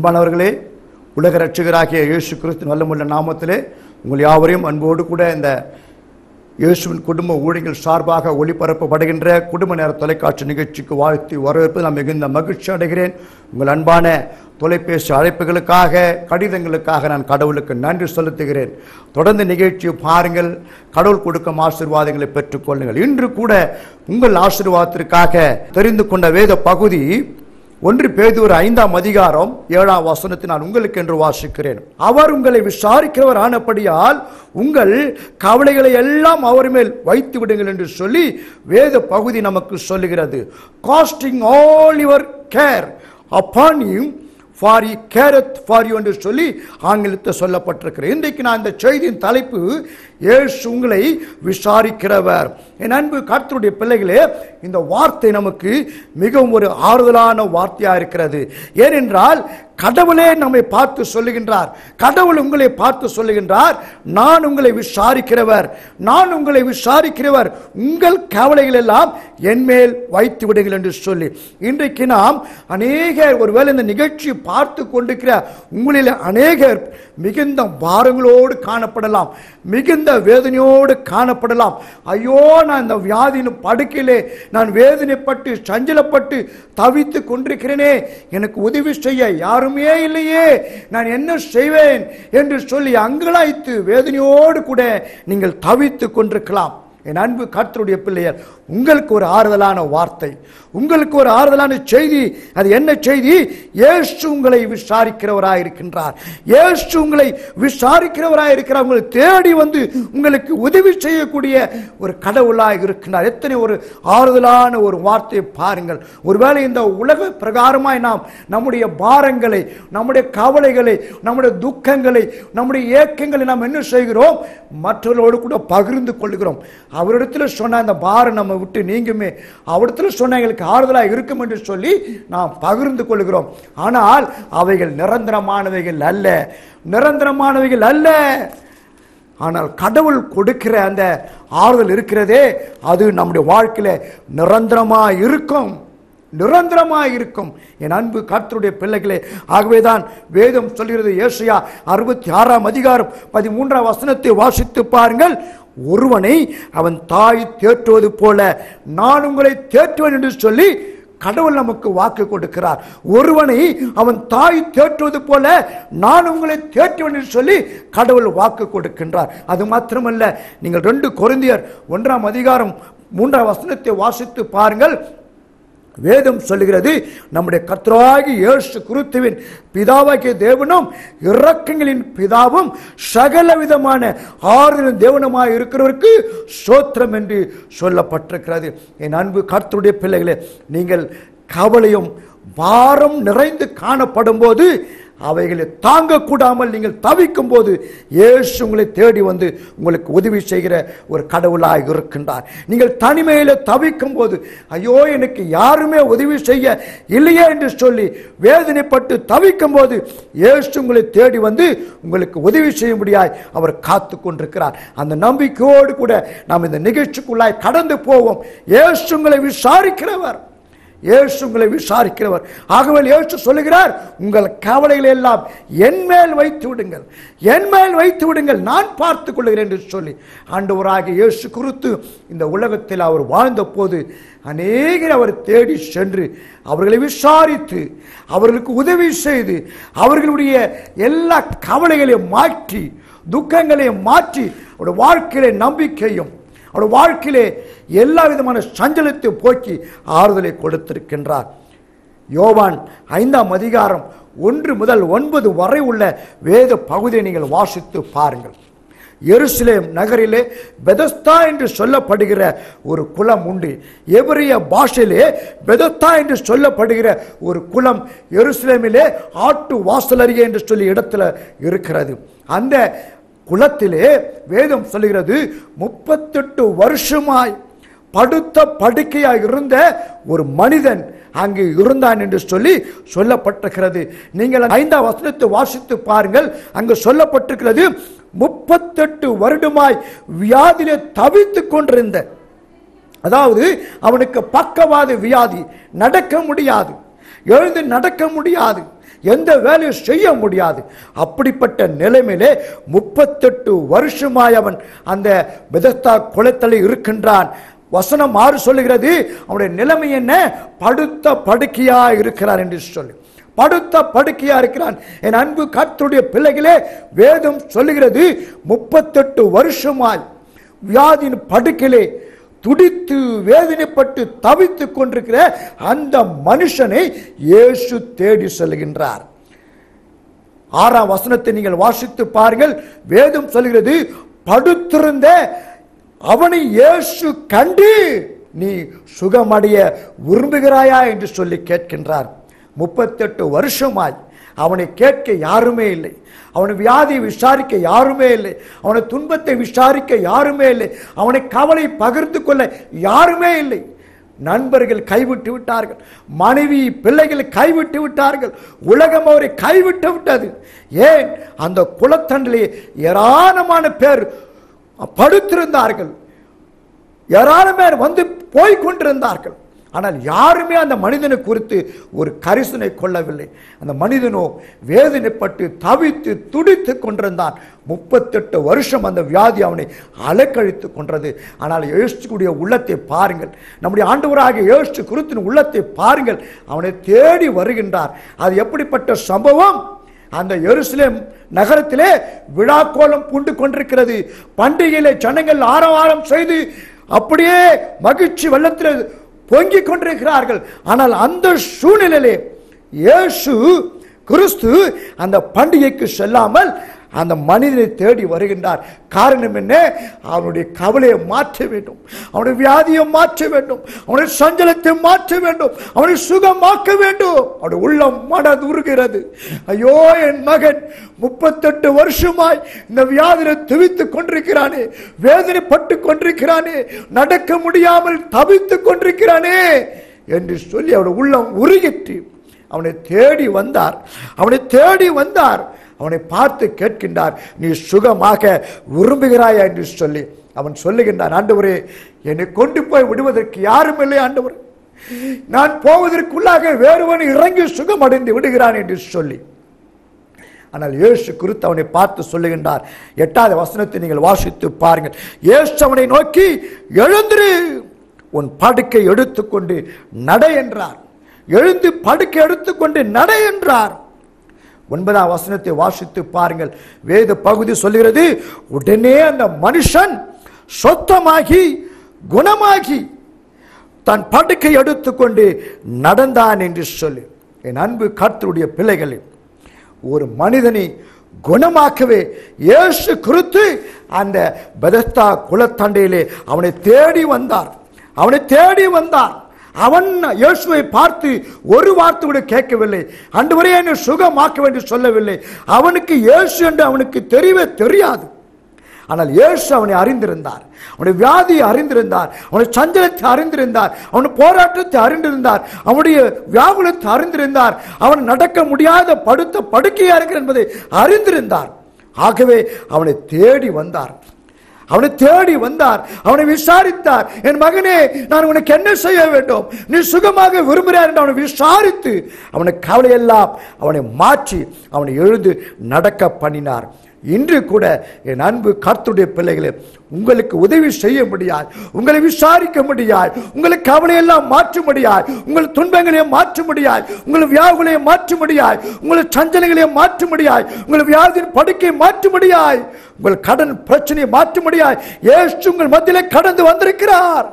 அன்பானவர்களே உலக ரட்சகராகிய இயேசு கிறிஸ்து நல்லமுள்ள நாமத்திலே உங்கள் யாவரையும் அன்போடு கூட இந்த இயேசுவின் குடும்ப ஊழியர்கள் சார்பாக ஒளிபரப்பப்படுகின்ற குடும்ப நேர தொலைக்காட்சி நிகழ்ச்சிக்கு வாழ்த்தி வரவேற்பது நான் மிகுந்த மகிழ்ச்சி அடைகிறேன் உங்கள் அன்பான தொலைபேசி அழைப்புகளுக்காக கடிதங்களுக்காக நான் கடவுளுக்கு நன்றி செலுத்துகிறேன் தொடர்ந்து நிகழ்ச்சியை பாருங்கள் கடவுள் கொடுக்கும் ஆசீர்வாதங்களை பெற்றுக்கொள்ளுங்கள் இன்று கூட உங்கள் ஆசீர்வாதத்திற்காக தெரிந்து கொண்ட வேத பகுதி ஒன்று பேதுரு ஐந்தாம் அதிகாரம் ஏழாம் வசனத்தை நான் உங்களுக்கு என்று வாசிக்கிறேன் அவர் உங்களை விசாரிக்கிறவர் ஆனபடியால் உங்கள் கவலைகளை எல்லாம் அவர் மேல் வைத்து விடுங்கள் என்று சொல்லி வேத பகுதி நமக்கு சொல்லுகிறது casting all your care upon you for you careth for you என்று சொல்லி ஆங்கிலத்தில் சொல்லப்பட்டிருக்கிறது இன்றைக்கு நான் இந்த செய்தியின் தலைப்பு ஏசு உங்களை விசாரிக்கிறவர் என் அன்பு கர்த்தருடைய பிள்ளைகளே இந்த வார்த்தை நமக்கு மிகவும் ஒரு ஆறுதலான வார்த்தையாக இருக்கிறது ஏனென்றால் கடவுளே நம்மை பார்த்து சொல்லுகின்றார் கடவுள் உங்களை பார்த்து சொல்லுகின்றார் நான் உங்களை விசாரிக்கிறவர் நான் உங்களை விசாரிக்கிறவர் உங்கள் கவலைகள் எல்லாம் என் மேல் வைத்து விடுங்கள் என்று சொல்லி இன்றைக்கு நாம் அநேகர் ஒருவேளை இந்த நிகழ்ச்சி பார்த்து கொண்டிருக்கிற உங்களில் அநேகர் மிகுந்த பாரங்களோடு காணப்படலாம் மிகுந்த வேதனையோடு காணப்படலாம் ஐயோ நான் இந்த வியாதியின் படுக்கையிலே நான் வேதனைப்பட்டு சஞ்சலப்பட்டு தவித்து கொண்டிருக்கிறேனே எனக்கு உதவி செய்ய யாருமே இல்லையே நான் என்ன செய்வேன் என்று சொல்லி அங்கலாய்த்து வேதனையோடு கூட நீங்கள் தவித்து கொண்டிருக்கலாம் என் அன்பு கர்த்தருடைய பிள்ளையர் உங்களுக்கு ஒரு ஆறுதலான வார்த்தை உங்களுக்கு ஒரு ஆறுதலான செய்தி அது என்ன செய்தி இயேசு உங்களை விசாரிக்கிறவராய் இருக்கின்றார் இயேசு உங்களை விசாரிக்கிறவராய் இருக்கிறார் உங்களை தேடி வந்து உங்களுக்கு உதவி செய்யக்கூடிய ஒரு கடவுளாய் இருக்கின்றார் எத்தனை ஒரு ஆறுதலான ஒரு வார்த்தையை பாருங்கள் ஒருவேளை இந்த உலக பிரகாரமாய் நாம் நம்முடைய பாரங்களை நம்முடைய கவலைகளை நம்முடைய துக்கங்களை நம்முடைய ஏக்கங்களை நாம் என்ன செய்கிறோம் மற்றவர்களோடு கூட பகிர்ந்து கொள்கிறோம் அவரிடத்தில் சொன்ன அந்த பாரம் நம்ம விட்டு நீங்குமே அவரிடத்தில் சொன்ன எங்களுக்கு ஆறுதலாக இருக்கும் என்று சொல்லி நாம் பகிர்ந்து கொள்கிறோம் ஆனால் அவைகள் நிரந்தரமானவைகள் அல்ல நிரந்தரமானவைகள் அல்ல ஆனால் கடவுள் கொடுக்கிற அந்த ஆறுதல் இருக்கிறதே அது நம்முடைய வாழ்க்கையில நிரந்தரமா இருக்கும் நிரந்தரமாக இருக்கும் என் அன்பு கர்த்தருடைய பிள்ளைகளே ஆகவேதான் வேதம் சொல்கிறது ஏசையா அறுபத்தி ஆறாம் அதிகாரம் பதிமூன்றாம் வசனத்தை வாசித்து பாருங்கள் ஒருவனை அவன் தாய் தேற்றுவது போல நான் உங்களை தேற்றுவேன் என்று சொல்லி கடவுள் நமக்கு வாக்கு கொடுக்கிறார் ஒருவனை அவன் தாய் தேற்றுவது போல நான் உங்களை தேற்றுவேன் என்று சொல்லி கடவுள் வாக்கு கொடுக்கின்றார் அது மாத்திரமல்ல நீங்கள் ரெண்டு கொரிந்தியர் ஒன்றாம் அதிகாரம் மூன்றாம் வசனத்தை வாசித்து பாருங்கள் வேதம் சொல்லுகிறது நம்முடைய கர்த்தராகி இயேசு கிறிஸ்துவின் பிதாவாகிய தேவனும் இரக்கங்களின் பிதாவும் சகல விதமான ஆறுதலின் தேவனுமாய் இருக்கிறவருக்கு சோத்திரம் என்று சொல்லப்பட்டிருக்கிறது என் அன்பு கர்த்தருடைய பிள்ளைகளே நீங்கள் கவலையும் பாரம் நிறைந்து காணப்படும் போது அவைகளை தாங்கக்கூடாமல் நீங்கள் தவிக்கும் போது இயேசு உங்களை தேடி வந்து உங்களுக்கு உதவி செய்கிற ஒரு கடவுளாக இருக்கின்றார் நீங்கள் தனிமையில் தவிக்கும் போது ஐயோ எனக்கு யாருமே உதவி செய்ய இல்லையே என்று சொல்லி வேதனைப்பட்டு தவிக்கும் போது இயேசு உங்களை தேடி வந்து உங்களுக்கு உதவி செய்ய முடியாய் அவர் காத்து கொண்டிருக்கிறார் அந்த நம்பிக்கையோடு கூட நாம் இந்த நிகழ்ச்சிக்குள்ளாய் கடந்து போவோம் இயேசு உங்களை விசாரிக்கிறவர் இயேசு உங்களை விசாரிக்கிறவர் ஆகவே இயேசு சொல்லுகிறார் உங்கள் கவலைகளை எல்லாம் என் மேல் வைத்து விடுங்கள் என் மேல் வைத்து விடுங்கள் நான் பார்த்துக் கொள்கிறேன் என்று சொல்லி ஆண்டவராகிய இயேசு குறித்து இந்த உலகத்தில் அவர் வாழ்ந்த போது அநேகர் அவர் தேடி சென்று அவர்களை விசாரித்து அவர்களுக்கு உதவி செய்து அவர்களுடைய எல்லா கவலைகளையும் மாற்றி துக்கங்களையும் மாற்றி அவருடைய வாழ்க்கையில நம்பிக்கையும் அவருடைய வாழ்க்கையிலே எல்லா விதமான சஞ்சலத்தை போக்கி ஆறுதலை கொடுத்திருக்கின்றார் யோவான் ஐந்தாம் அதிகாரம் ஒன்று முதல் ஒன்பது வரை உள்ள வேத பகுதியை நீங்கள் வாசித்து பாருங்கள் எருசலேம் நகரிலே பெதஸ்தா என்று சொல்லப்படுகிற ஒரு குளம் உண்டு எவரிய பாஷையிலே பெதஸ்தா என்று சொல்லப்படுகிற ஒரு குளம் எருசலேமிலே ஆட்டு வாசல் அருகே என்று சொல்லி இடத்துல இருக்கிறது அந்த குலத்திலே வேதம் சொல்லுகிறது முப்பத்தெட்டு வருஷமாய் படுத்த படுக்கையாய் இருந்த ஒரு மனிதன் அங்கு இருந்தான் என்று சொல்லி சொல்லப்பட்டிருக்கிறது நீங்கள் ஐந்தாம் வசனத்தை வாசித்து பாருங்கள் அங்கு சொல்லப்பட்டிருக்கிறது முப்பத்தெட்டு வருடமாய் வியாதியிலே தவித்துக் கொண்டிருந்த அதாவது அவனுக்கு பக்கவாத வியாதி நடக்க முடியாது எழுந்து நடக்க முடியாது எந்த வேலையும் செய்ய முடியாது அப்படிப்பட்ட நிலைமையிலே முப்பத்தெட்டு வருஷமாய் அவன் அந்த பெதஸ்தா குளத்தில் இருக்கின்றான் வசனம் ஆறு சொல்லுகிறது அவனுடைய நிலைமை என்ன படுத்த படுக்கையா இருக்கிறார் என்று சொல்லி படுத்த படுக்கையா இருக்கிறான் என் அன்பு கர்த்தருடைய பிள்ளைகளே வேதம் சொல்லுகிறது முப்பத்தெட்டு வருஷமாய் வியாதியின் படுக்கையிலே துடித்து வேதனைப்பட்டு தவித்துக் கொண்டிருக்கிற அந்த மனுஷனை இயேசு தேடி செல்கின்றார் ஆறாம் வசனத்தை நீங்கள் வாசித்து பாருங்கள் வேதம் சொல்கிறது படுத்திருந்த அவனை இயேசு கண்டு நீ சுகமடைய விரும்புகிறாயா என்று சொல்லி கேட்கின்றார் முப்பத்தெட்டு வருஷமாய் அவனை கேட்க யாருமே இல்லை அவனை வியாதியை விசாரிக்க யாருமே இல்லை அவனை துன்பத்தை விசாரிக்க யாருமே இல்லை அவனை கவலை பகிர்ந்து கொள்ள யாருமே இல்லை நண்பர்கள் கைவிட்டு விட்டார்கள் மனைவி பிள்ளைகள் கைவிட்டு விட்டார்கள் உலகம் அவரை கைவிட்டு விட்டது ஏன் அந்த குளத்தண்டிலே ஏராளமான பேர் படுத்திருந்தார்கள் ஏராளம் பேர் வந்து போய் கொண்டிருந்தார்கள் ஆனால் யாருமே அந்த மனிதனை குறித்து ஒரு கரிசனை கொள்ளவில்லை அந்த மனிதனோ வேதனைப்பட்டு தவித்து துடித்து கொண்டிருந்தான் முப்பத்தெட்டு வருஷம் அந்த வியாதி அவனை அலைக்கழித்து கொன்றது ஆனால் இயேசுடைய உள்ளத்தை பாருங்கள் நம்முடைய ஆண்டவராக இயேசு குறித்தின் உள்ளத்தை பாருங்கள் அவனை தேடி வருகின்றார் அது எப்படிப்பட்ட சம்பவம் அந்த எருசலேம் நகரத்திலே விழாக்கோலம் பூண்டு கொண்டிருக்கிறது பண்டிகையிலே ஜனங்கள் ஆரவாரம் செய்து அப்படியே மகிழ்ச்சி வெள்ளத்தில் பொங்கிக் கொண்டிருக்கிறார்கள் ஆனால் அந்த சூழ்நிலையிலே இயேசு கிறிஸ்து அந்த பண்டிகைக்கு செல்லாமல் அந்த மனிதனை தேடி வருகின்றார் காரணம் என்ன அவனுடைய கவலையை மாற்ற வேண்டும் அவனுடைய வியாதியை மாற்ற வேண்டும் அவனுடைய சஞ்சலத்தை மாற்ற வேண்டும் அவனை சுகமாக்க வேண்டும் அவனுடைய உள்ளம் மனதுருகிறது ஐயோ என் மகன் முப்பத்தெட்டு வருஷமாய் இந்த வியாதியை துவித்துக் கொண்டிருக்கிறானே வேதனைப்பட்டு கொண்டிருக்கிறானே நடக்க முடியாமல் தவித்துக் கொண்டிருக்கிறானே என்று சொல்லி அவனுடைய உள்ளம் உருகிற்று அவனை தேடி வந்தார் அவனை தேடி வந்தார் அவனை பார்த்து கேட்கின்றார் நீ சுகமாக விரும்புகிறாயா என்று சொல்லி அவன் சொல்லுகின்றான் ஆண்டவரே என்னை கொண்டு போய் விடுவதற்கு யாரும் இல்லை ஆண்டவர் நான் போவதற்குள்ளாக வேறுவன் இறங்கி சுகமடைந்து விடுகிறான் என்று சொல்லி ஆனால் இயேசு குறித்து அவனை பார்த்து சொல்லுகின்றார் எட்டாவது வசனத்தை நீங்கள் வாசித்து பாருங்கள் இயேசு அவனை நோக்கி எழுந்திரு உன் படுக்கை எடுத்துக்கொண்டு நட என்றார் எழுந்து படுக்கை எடுத்துக்கொண்டு நட என்றார் ஒன்பதாம் வசனத்தை வாசித்து பாருங்கள் வேத பகுதி சொல்லுகிறது உடனே அந்த மனுஷன் சொத்தமாகி குணமாகி தன் படுக்கை எடுத்துக்கொண்டு நடந்தான் என்று சொல்லி என் அன்பு கர்த்தருடைய பிள்ளைகளே ஒரு மனிதனை குணமாக்கவே இயேசு குறித்து அந்த பெதஸ்தா குலத்தண்டையிலே அவனை தேடி வந்தார் அவனை தேடி வந்தார் அவன் இயேசுவை பார்த்து ஒரு வார்த்தை கூட கேட்கவில்லை அன்று வரை என்னை சுகமாக்க வேண்டும் சொல்லவில்லை அவனுக்கு இயேசு என்று அவனுக்கு தெரியவே தெரியாது ஆனால் இயேசு அவனை அறிந்திருந்தார் அவனுடைய வியாதியை அறிந்திருந்தார் அவனுடைய சஞ்சலத்தை அறிந்திருந்தார் அவனுடைய போராட்டத்தை அறிந்திருந்தார் அவனுடைய வியாகுலத்தை அறிந்திருந்தார் அவன் நடக்க முடியாத படுத்த படுக்கையா இருக்கிற என்பதை அறிந்திருந்தார் ஆகவே அவனை தேடி வந்தார் அவனை தேடி வந்தார் அவனை விசாரித்தார் என் மகனே நான் உனக்கு என்ன செய்ய வேண்டும் நீ சுகமாக விரும்புகிறார் என்று அவனை விசாரித்து அவனை கவலையெல்லாம் அவனை மாற்றி அவனை எழுந்து நடக்க பண்ணினார் இன்று கூட என் அன்பு கர்த்துடைய பிள்ளைகளே உங்களுக்கு உதவி செய்ய முடியாது உங்களை விசாரிக்க முடியாது உங்களை கவலையெல்லாம் மாற்ற முடியாது உங்கள் துன்பங்களையும் மாற்ற முடியாது உங்கள் வியாகுலையும் மாற்ற முடியாது உங்கள் சஞ்சலங்களையும் மாற்ற முடியாது உங்கள் வியாதியின் படுக்கையை மாற்ற முடியாது உங்கள் கடன் பிரச்சனையை மாற்ற முடியாது ஏசு உங்கள் மத்தியிலே கடந்து வந்திருக்கிறார்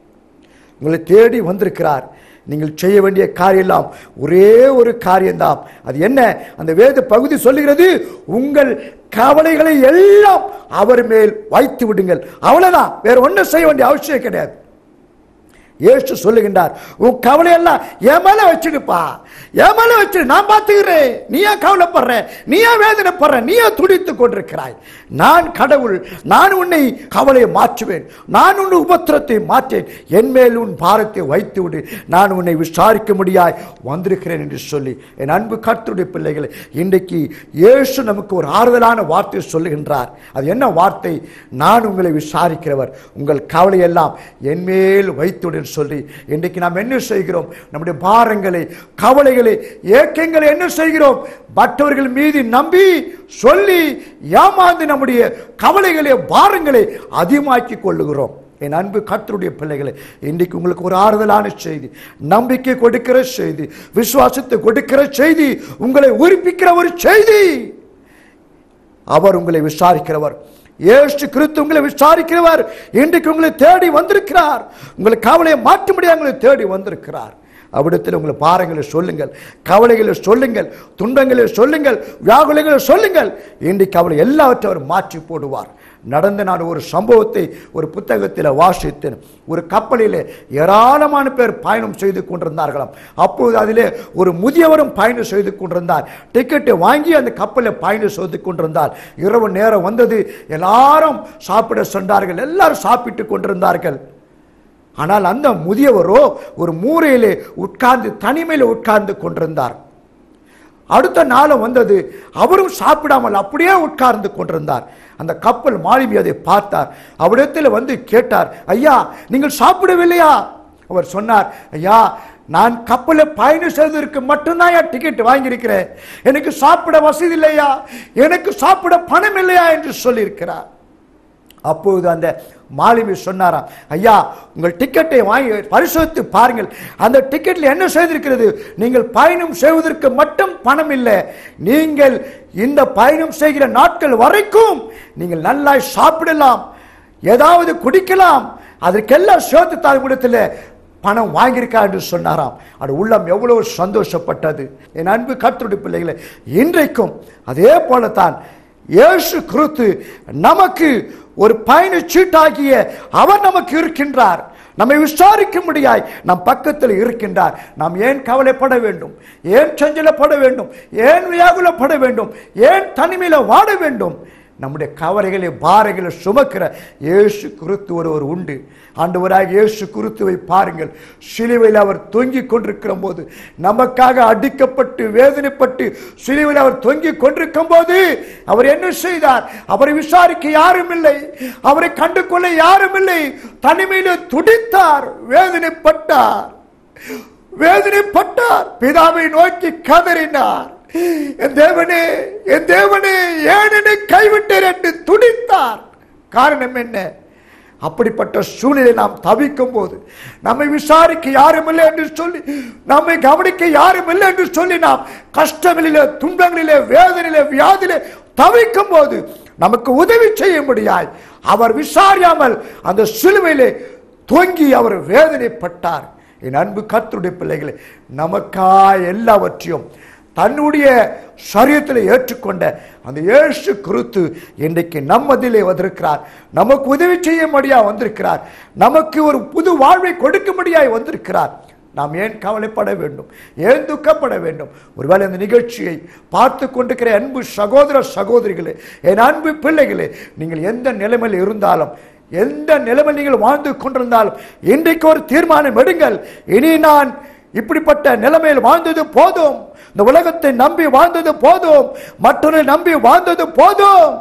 உங்களை தேடி வந்திருக்கிறார் நீங்கள் செய்ய வேண்டிய காரியெல்லாம் ஒரே ஒரு காரியம்தான் அது என்ன அந்த வேத பகுதி சொல்லுகிறது உங்கள் கவலைகளை எல்லாம் அவர் மேல் வைத்து விடுங்கள் அவ்வளவுதான் வேற ஒன்றும் செய்ய வேண்டிய அவசியம் கிடையாது ஏசு சொல்லுகின்றார் உன் கவலையெல்லாம் என் மேல வச்சிடுப்பா என் மேல வச்சிடு நான் பார்த்துக்கிறேன் நீ ஏன் கவலைப்படுற நீ ஏன் வேதனைப்படுற நீ ஏன் துடித்துக் கொண்டிருக்கிறாய் நான் கடவுள் நான் உன்னை கவலையை மாற்றுவேன் நான் உன் உபத்திரத்தை மாற்றேன் என் மேல் உன் பாரத்தை வைத்து விடு நான் உன்னை விசாரிக்க முடியாய் வந்திருக்கிறேன் என்று சொல்லி என் அன்பு கர்த்தருடைய பிள்ளைகளை இன்றைக்கு இயேசு நமக்கு ஒரு ஆறுதலான வார்த்தை சொல்லுகின்றார் அது என்ன வார்த்தை நான் உங்களை விசாரிக்கிறவர் உங்கள் கவலையெல்லாம் என் மேல் வைத்துடன் சொல்லி இன்றைக்கு நாம் என்ன செய்கிறோம் நம்முடைய பாரங்களை கவலைகளை ஏக்கங்களை என்ன செய்கிறோம் மற்றவர்கள் மீது நம்பி சொல்லி ஏமாந்து நம்முடைய கவலைகளை பாரங்களை அதிகமாக்கி கொள்ளுகிறோம் என் அன்பு கர்த்தருடைய பிள்ளைகளை இன்றைக்கு உங்களுக்கு ஒரு ஆறுதலான செய்தி நம்பிக்கை கொடுக்கிற செய்தி விசுவாசத்தை கொடுக்கிற செய்தி உங்களை உயிர்ப்பிக்கிற ஒரு செய்தி அவர் உங்களை விசாரிக்கிறவர் ஏசு கிறிஸ்து உங்களை விசாரிக்கிறவர் இன்றைக்கு உங்களை தேடி வந்திருக்கிறார் உங்களை கவலையை மாற்ற முடியாது உங்களை தேடி வந்திருக்கிறார் அவ்விடத்தில் உங்களை பாரங்களை சொல்லுங்கள் கவலைகளை சொல்லுங்கள் துன்பங்களை சொல்லுங்கள் வியாகுலைகளை சொல்லுங்கள் இன்றைக்கு அவளை எல்லாவற்றையும் அவர் மாற்றி போடுவார் நடந்த நான் ஒரு சம்பவத்தை ஒரு புத்தகத்தில் வாசித்தேன் ஒரு கப்பலிலே ஏராளமான பேர் பயணம் செய்து கொண்டிருந்தார்களாம் அப்போது அதிலே ஒரு முதியவரும் பயணம் செய்து கொண்டிருந்தார் டிக்கெட்டை வாங்கி அந்த கப்பலில் பயணம் செய்து கொண்டிருந்தார் இரவு நேரம் வந்தது எல்லாரும் சாப்பிட சென்றார்கள் எல்லாரும் சாப்பிட்டு கொண்டிருந்தார்கள் ஆனால் அந்த முதியவரோ ஒரு மூலையிலே உட்கார்ந்து தனிமையில் உட்கார்ந்து கொண்டிருந்தார் அடுத்த நாளும் வந்தது அவரும் சாப்பிடாமல் அப்படியே உட்கார்ந்து கொண்டிருந்தார் அந்த கப்பல் மாலுமி அதை பார்த்தார் அவரிடத்தில் வந்து கேட்டார் ஐயா நீங்கள் சாப்பிடவில்லையா அவர் சொன்னார் ஐயா நான் கப்பலில் பயணம் செய்வதற்கு மட்டும்தான் என் டிக்கெட் வாங்கியிருக்கிறேன் எனக்கு சாப்பிட வசதி இல்லையா எனக்கு சாப்பிட பணம் இல்லையா என்று சொல்லியிருக்கிறார் அப்பொழுது அந்த மாலுமி சொன்னாராம் ஐயா உங்கள் டிக்கெட்டை வாங்கி பரிசோதித்து பாருங்கள் அந்த டிக்கெட்டில் என்ன செய்திருக்கிறது நீங்கள் பயணம் செய்வதற்கு மட்டும் பணம் இல்லை நீங்கள் இந்த பயணம் செய்கிற நாட்கள் வரைக்கும் நீங்கள் நல்லா சாப்பிடலாம் ஏதாவது குடிக்கலாம் அதற்கெல்லாம் சேர்த்து தாழ்விடத்தில் பணம் வாங்கியிருக்கா என்று சொன்னாராம் அது உள்ளம் எவ்வளவு சந்தோஷப்பட்டது என் அன்பு கர்த்தருடைய பிள்ளைகளை இன்றைக்கும் அதே போலத்தான் இயேசு கிறிஸ்து நமக்கு ஒரு பயணச் சீட்டாகிய அவர் நமக்கு இருக்கின்றார் நம்மை விசாரிக்க முடியாய் நம் பக்கத்தில் இருக்கின்றார் நாம் ஏன் கவலைப்பட வேண்டும் ஏன் சஞ்சலப்பட வேண்டும் ஏன் வியாகுலப்பட வேண்டும் ஏன் தனிமையில வாட வேண்டும் நம்முடைய கவலைகளை பாறைகளை சுமக்கிற இயேசு கிறிஸ்து ஒருவர் உண்டு ஆண்டவராக இயேசு கிறிஸ்துவை பாருங்கள் சிலுவையில் அவர் தொங்கிக் கொண்டிருக்கிற போது நமக்காக அடிக்கப்பட்டு வேதனைப்பட்டு சிலுவையில் அவர் தொங்கிக் கொண்டிருக்கும் போது அவர் என்ன செய்தார் அவரை விசாரிக்க யாரும் இல்லை அவரை கண்டு கொள்ள யாரும் இல்லை தனிமையில துடித்தார் வேதனைப்பட்டார் வேதனைப்பட்டார் பிதாவை நோக்கி கதறினார் என் தேவனே என் தேவனே ஏன் என்னை கைவிட்டீர் என்று துடித்தார் காரணம் என்ன அப்படிப்பட்ட சூழ்நிலை நாம் தவிக்கும் போது நம்மை விசாரிக்க யாரும் இல்லை என்று சொல்லி நம்மை கவனிக்க யாரும் இல்லை என்று சொல்லி நாம் கஷ்டங்களிலே துன்பங்களிலே வேதனையிலே வியாதியிலே தவிக்கும் போது நமக்கு உதவி செய்ய முடியாய் அவர் விசாரியாமல் அந்த சிலுவையிலே தொங்கி அவர் வேதனைப்பட்டார் என் அன்பு கர்த்தருடைய பிள்ளைகளை நமக்காய் எல்லாவற்றையும் தன்னுடைய சரீரத்தில் ஏற்றுக்கொண்ட அந்த இயேசு கிறிஸ்து இன்றைக்கு நம்மதிலே வந்திருக்கிறார் நமக்கு உதவி செய்யும்படியா வந்திருக்கிறார் நமக்கு ஒரு புது வாழ்வை கொடுக்கும்படியாய் வந்திருக்கிறார் நாம் ஏன் கவலைப்பட வேண்டும் ஏன் துக்கப்பட வேண்டும் ஒருவேளை இந்த நிகழ்ச்சியை பார்த்து கொண்டிருக்கிற அன்பு சகோதர சகோதரிகளே என் அன்பு பிள்ளைகளே நீங்கள் எந்த நிலைமையில் இருந்தாலும் எந்த நிலைமையில் நீங்கள் வாழ்ந்து கொண்டிருந்தாலும் இன்றைக்கு ஒரு தீர்மானம் எடுங்கள் இனி நான் இப்படிப்பட்ட நிலைமையில் வாழ்ந்தது போதும் இந்த உலகத்தை நம்பி வாழ்ந்தது போதும் மற்றவரை நம்பி வாழ்ந்தது போதும்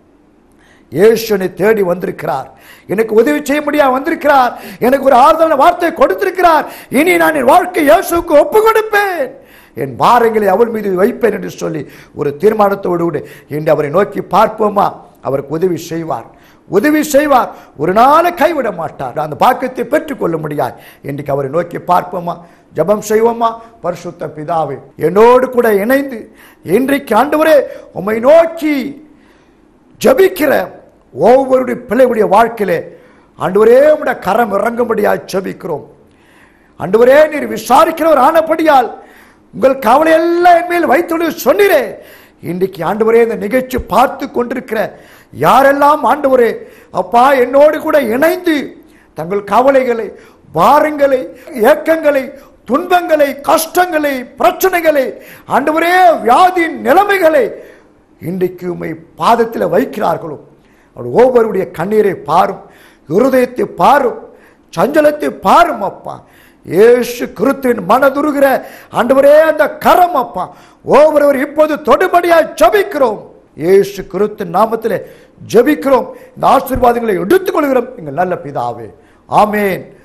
இயேசுனை தேடி வந்திருக்கிறார் எனக்கு உதவி செய்ய முடியாது வந்திருக்கிறார் எனக்கு ஒரு ஆறுதலான வார்த்தை கொடுத்திருக்கிறார் இனி நான் என் வாழ்க்கை இயேசுக்கு ஒப்பு கொடுப்பேன் என் பாரங்களை அவர் மீது வைப்பேன் என்று சொல்லி ஒரு தீர்மானத்தோடு கூட இன்று அவரை நோக்கி பார்ப்போமா அவருக்கு உதவி செய்வார் உதவி செய்வார் ஒரு நாளை கைவிட மாட்டார் அந்த பாக்கியத்தை பெற்றுக்கொள்ள முடியாது இன்றைக்கு அவரை நோக்கி பார்ப்போமா ஜெபம் செய்வோமா பரிசுத்த பிதாவே என்னோடு கூட இணைந்து இன்றைக்கு ஆண்டவரே உம்மை நோக்கி ஜபிக்கிற ஒவ்வொருடைய பிள்ளைகளுடைய வாழ்க்கையிலே ஆண்டவரே உடைய கரம் இறங்கும்படியாக ஜபிக்கிறோம் ஆண்டவரே நீர் விசாரிக்கிறவர் ஆனபடியால் உங்கள் கவலை எல்லாம் என் மேல் வைத்துள்ள சொன்னீரே இன்றைக்கு ஆண்டவரே இந்த நிகழ்ச்சி பார்த்து கொண்டிருக்கிற யாரெல்லாம் ஆண்டவரே அப்பா என்னோடு கூட இணைந்து தங்கள் கவலைகளை பாரங்களை ஏக்கங்களை துன்பங்களை கஷ்டங்களை பிரச்சனைகளை ஆண்டவரே வியாதியின் நிலைமைகளை இன்றைக்கு உம்மை பாதத்தில் வைக்கிறார்களோ அவர் ஒவ்வொருடைய கண்ணீரை பாரும் இருதயத்தை பாரும் சஞ்சலத்தை பாரும் அப்பா இயேசு கிறிஸ்துவின் மனதுருகிற ஆண்டவரே அந்த கரம் அப்பா ஒவ்வொருவர் இப்போது தொடுபடியாய் ஜபிக்கிறோம் இயேசு கிறிஸ்து நாமத்திலே ஜபிக்கிறோம் இந்த ஆசீர்வாதங்களை எடுத்துக்கொள்கிறோம் எங்கள் நல்ல பிதாவே ஆமேன்